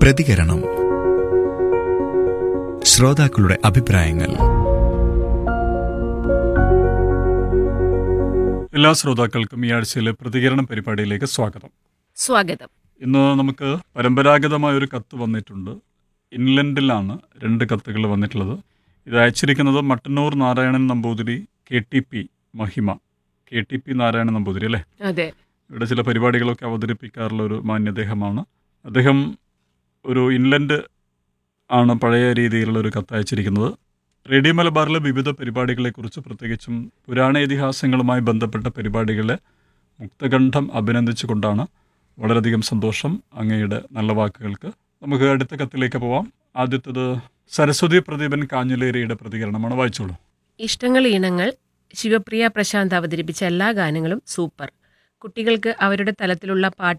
പ്രതികരണം ശ്രോതാക്കളുടെ അഭിപ്രായങ്ങൾ എല്ലാ ശ്രോതാക്കൾക്കും ഈ ആഴ്ചയിലെ പ്രതികരണ പരിപാടിയിലേക്ക് സ്വാഗതം സ്വാഗതം ഇന്ന് നമുക്ക് പരമ്പരാഗതമായ ഒരു കത്ത് വന്നിട്ടുണ്ട് ഇൻലൻഡിലാണ് രണ്ട് കത്തുകൾ വന്നിട്ടുള്ളത് ഇത് അയച്ചിരിക്കുന്നത് Mattannur Narayanan Namboothiri K T P Mahima K T P Narayanan Namboothiri അല്ലേ അതെ ഇവിടെ ചില പരിപാടികളൊക്കെ അവതരിപ്പിക്കാറുള്ള ഒരു മാന്യദേഹമാണ് അദ്ദേഹം ഒരു ഇൻലൻഡ് ആണ് പഴയ രീതിയിലുള്ള ഒരു കത്ത് അയച്ചിരിക്കുന്നത് റേഡിയോ മലബാറിലെ വിവിധ പരിപാടികളെക്കുറിച്ച് പ്രത്യേകിച്ചും പുരാണ ഇതിഹാസങ്ങളുമായി ബന്ധപ്പെട്ട പരിപാടികളെ മുക്തകണ്ഠം അഭിനന്ദിച്ചുകൊണ്ടാണ് വളരെയധികം സന്തോഷം അങ്ങയുടെ നല്ല വാക്കുകൾക്ക് നമുക്ക് അടുത്ത കത്തിലേക്ക് പോവാം ആദ്യത്തത് സരസ്വതി പ്രദീപൻ കാഞ്ഞിലേരിയുടെ പ്രതികരണമാണ് വായിച്ചോളൂ ഇഷ്ടങ്ങൾ ഈണങ്ങൾ ശിവപ്രിയ പ്രശാന്ത് അവതരിപ്പിച്ച എല്ലാ ഗാനങ്ങളും സൂപ്പർ കുട്ടികൾക്ക് അവരുടെ തലത്തിലുള്ള പാട്ട്